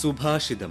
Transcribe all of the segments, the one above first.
സുഭാഷിതം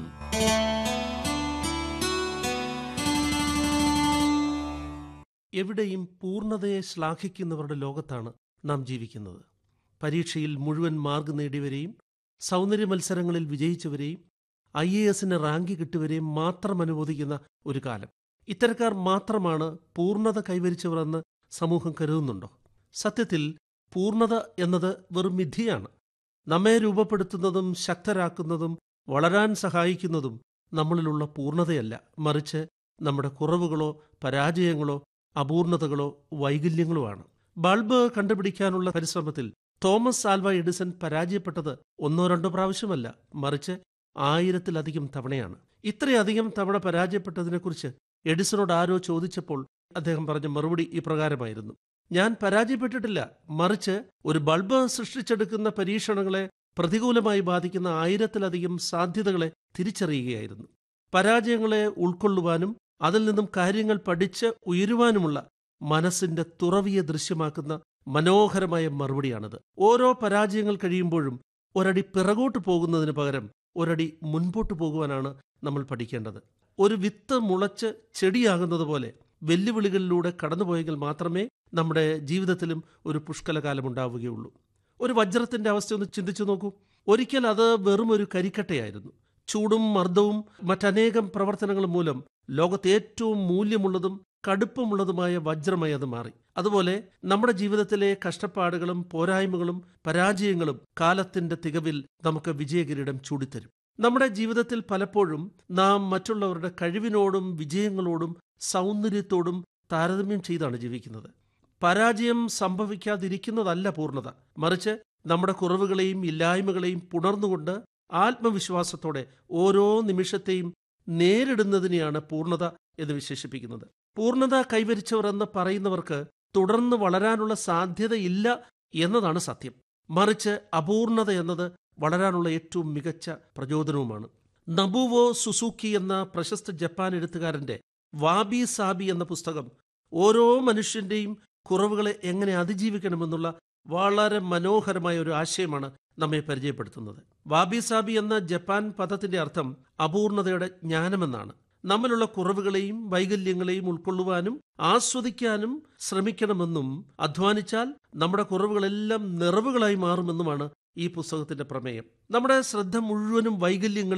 എവിടെയും പൂർണ്ണതയെ ശ്ലാഘിക്കുന്നവരുടെ ലോകത്താണ് നാം ജീവിക്കുന്നത് പരീക്ഷയിൽ മുഴുവൻ മാർക്ക് നേടിയവരെയും സൗന്ദര്യ മത്സരങ്ങളിൽ വിജയിച്ചവരെയും ഐ എ എസിന് റാങ്ക് കിട്ടിയവരെയും മാത്രം അനുവദിക്കുന്ന ഒരു കാലം ഇത്തരക്കാർ മാത്രമാണ് പൂർണ്ണത കൈവരിച്ചവർ എന്ന് സമൂഹം കരുതുന്നുണ്ടോ സത്യത്തിൽ പൂർണ്ണത എന്നത് വെറും മിഥ്യയാണ് നമ്മെ രൂപപ്പെടുത്തുന്നതും ശക്തരാക്കുന്നതും വളരാൻ സഹായിക്കുന്നതും നമ്മളിലുള്ള പൂർണ്ണതയല്ല മറിച്ച് നമ്മുടെ കുറവുകളോ പരാജയങ്ങളോ അപൂർണതകളോ വൈകല്യങ്ങളുമാണ് ബൾബ് കണ്ടുപിടിക്കാനുള്ള പരിശ്രമത്തിൽ തോമസ് ആൽവ എഡിസൺ പരാജയപ്പെട്ടത് ഒന്നോ രണ്ടോ പ്രാവശ്യമല്ല മറിച്ച് ആയിരത്തിലധികം തവണയാണ് ഇത്രയധികം തവണ പരാജയപ്പെട്ടതിനെക്കുറിച്ച് എഡിസണോട് ആരോ ചോദിച്ചപ്പോൾ അദ്ദേഹം പറഞ്ഞ മറുപടി ഇപ്രകാരമായിരുന്നു ഞാൻ പരാജയപ്പെട്ടിട്ടില്ല മറിച്ച് ഒരു ബൾബ് സൃഷ്ടിച്ചെടുക്കുന്ന പരീക്ഷണങ്ങളെ പ്രതികൂലമായി ബാധിക്കുന്ന ആയിരത്തിലധികം സാധ്യതകളെ തിരിച്ചറിയുകയായിരുന്നു പരാജയങ്ങളെ ഉൾക്കൊള്ളുവാനും അതിൽ നിന്നും കാര്യങ്ങൾ പഠിച്ച് ഉയരുവാനുമുള്ള മനസ്സിന്റെ തുറവിയെ ദൃശ്യമാക്കുന്ന മനോഹരമായ മറുപടിയാണിത് ഓരോ പരാജയങ്ങൾ കഴിയുമ്പോഴും ഒരടി പിറകോട്ട് പോകുന്നതിന് പകരം ഒരടി മുൻപോട്ട് പോകുവാനാണ് നമ്മൾ പഠിക്കേണ്ടത് ഒരു വിത്ത് മുളച്ച് ചെടിയാകുന്നത് പോലെ വെല്ലുവിളികളിലൂടെ കടന്നുപോയെങ്കിൽ മാത്രമേ നമ്മുടെ ജീവിതത്തിലും ഒരു പുഷ്കലകാലം ഉണ്ടാവുകയുള്ളൂ ഒരു വജ്രത്തിന്റെ അവസ്ഥ ഒന്ന് ചിന്തിച്ചു നോക്കൂ ഒരിക്കൽ അത് വെറും ഒരു കരിക്കട്ടയായിരുന്നു ചൂടും മർദ്ദവും മറ്റനേകം പ്രവർത്തനങ്ങളും മൂലം ലോകത്ത് ഏറ്റവും മൂല്യമുള്ളതും കടുപ്പമുള്ളതുമായ വജ്രമായി അത് മാറി അതുപോലെ നമ്മുടെ ജീവിതത്തിലെ കഷ്ടപ്പാടുകളും പോരായ്മകളും പരാജയങ്ങളും കാലത്തിന്റെ തികവിൽ നമുക്ക് വിജയകിരീടം ചൂടിത്തരും നമ്മുടെ ജീവിതത്തിൽ പലപ്പോഴും നാം മറ്റുള്ളവരുടെ കഴിവിനോടും വിജയങ്ങളോടും സൗന്ദര്യത്തോടും താരതമ്യം ചെയ്താണ് ജീവിക്കുന്നത് പരാജയം സംഭവിക്കാതിരിക്കുന്നതല്ല പൂർണ്ണത മറിച്ച് നമ്മുടെ കുറവുകളെയും ഇല്ലായ്മകളെയും പുണർന്നുകൊണ്ട് ആത്മവിശ്വാസത്തോടെ ഓരോ നിമിഷത്തെയും നേരിടുന്നതിനെയാണ് പൂർണ്ണത എന്ന് വിശേഷിപ്പിക്കുന്നത് പൂർണ്ണത കൈവരിച്ചവർ എന്ന് പറയുന്നവർക്ക് തുടർന്ന് വളരാനുള്ള സാധ്യതയില്ല എന്നതാണ് സത്യം മറിച്ച് അപൂർണത എന്നത് വളരാനുള്ള ഏറ്റവും മികച്ച പ്രചോദനവുമാണ് നബുവോ സുസൂക്കി എന്ന പ്രശസ്ത ജപ്പാൻ എഴുത്തുകാരന്റെ വാബി സാബി എന്ന പുസ്തകം ഓരോ മനുഷ്യന്റെയും കുറവുകളെ എങ്ങനെ അതിജീവിക്കണമെന്നുള്ള വളരെ മനോഹരമായ ഒരു ആശയമാണ് നമ്മെ പരിചയപ്പെടുത്തുന്നത് വാബി സാബി എന്ന ജപ്പാൻ പദത്തിന്റെ അർത്ഥം അപൂർണതയുടെ ജ്ഞാനമെന്നാണ് നമ്മിലുള്ള കുറവുകളെയും വൈകല്യങ്ങളെയും ഉൾക്കൊള്ളുവാനും ആസ്വദിക്കാനും ശ്രമിക്കണമെന്നും അധ്വാനിച്ചാൽ നമ്മുടെ കുറവുകളെല്ലാം നിറവുകളായി മാറുമെന്നുമാണ് ഈ പുസ്തകത്തിന്റെ പ്രമേയം നമ്മുടെ ശ്രദ്ധ മുഴുവനും വൈകല്യങ്ങൾ